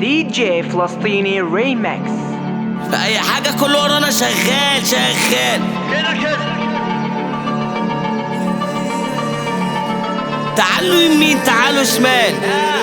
دي جي فلسطيني ريمكس اي حاجه كل ورانا شغال شغال كده كده تعالوا يمين تعالوا شمال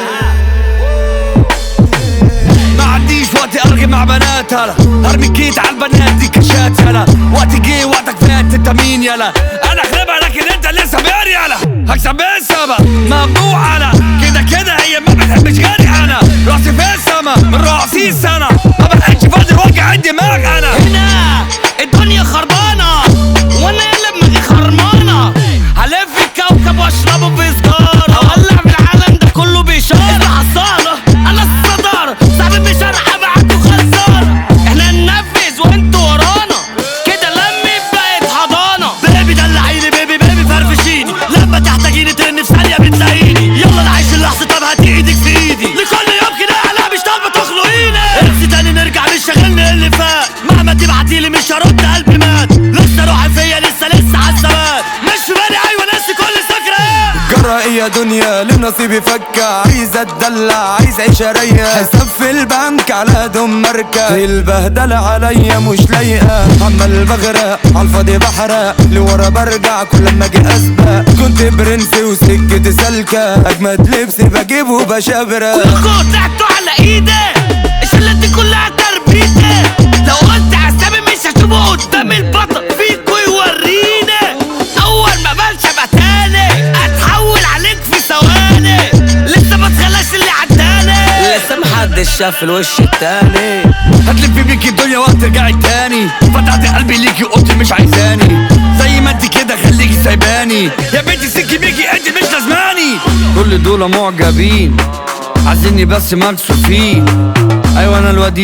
ما عنديش وقت ارغي مع بنات هلا ارمي كيت على البنات دي كشات يلا وقت جه وقتك فات انت مين يلا انا خربها لكن انت لسه بيري يلا هكسب بالسما ممنوع انا كده كده هي ما بتحبش غيري انا راسي في السما من راسي سنه ما بقتش فاضي وجع الدماغ انا هنا الدنيا خربانه وانا يلا دماغي خرمانه هلف الكوكب واشربه في سجاره اولع في العالم ده كله باشاره حصانه انا الصداره صاحبي مش هرحب ابعته خساره احنا ننفذ وانتوا ورانا كده لمي بقت حضانه بيبي دلعيني بيبي بيبي فرفشيني لما تحتاجيني ترن في ثانيه بتلاقيني يلا نعيش اللحظه طب هاتي ايدك في ايدي لكل يوم كده احلى مش طالبه تخنقيني ارسي تاني نرجع مش شاغلني اللي فات مهما تبعتيلي مش هرد قلبي مات لسه روحي فيا لسه لسه عالثبات مش في بالي ايوه ناسي كل سكرة جرى ايه يا دنيا لنصيبي فكة عايز اتدلع عايز عيش اريح حساب في البنك على دم ماركة البهدلة عليا مش لايقة عمال بغرق عالفاضي بحرق لورا برجع كل لما اجي اسبق كنت برنس وسكتي سالكة اجمد لبسي بجيبه بشبرق كلكوا طلعتوا على ايدي الشلة دي كلها تربيتي لو قلت عسامي مش هشوفه قدام البطل فيكوا يوريني اول ما بنشا بتاني اتحول عليك في ثواني لسه ما تخلاش اللي عداني لسه محدش شاف الوش التاني هتلف بيكي الدنيا وهترجعي تاني فتحت قلبي ليكي وقلت مش عايزاني زي ما انت كده خليكي سايباني يا بنتي سكي بيكي انت مش لازماني كل دول معجبين عايزيني بس مكسوفين ايوه انا الواد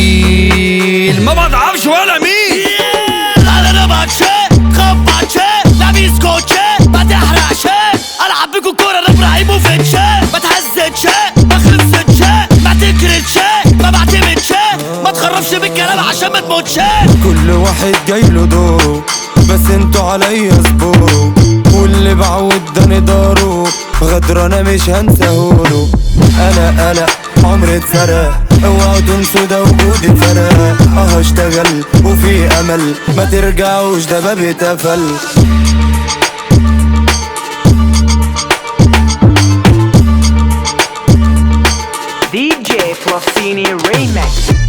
تقيل ما بضعفش ولا مين انا انا باتشي خبطشي لابس كوتشي ما تحرقش العب بيكوا كورة انا ابراهيموفيتش ما تهزتش ما خلصتش ما تكرتش ما بعتمدش ما تخربش بالكلام عشان ما تموتش كل واحد جايله دور بس انتوا عليا صبور واللي بعود ده نداره غدر انا مش هنساهوله انا انا عمري اتسرق اوعوا تنسوا ده وجودي اتفرق اه اشتغل وفي امل ما ترجعوش ده باب اتقفل دي جي فلسطيني ريمكس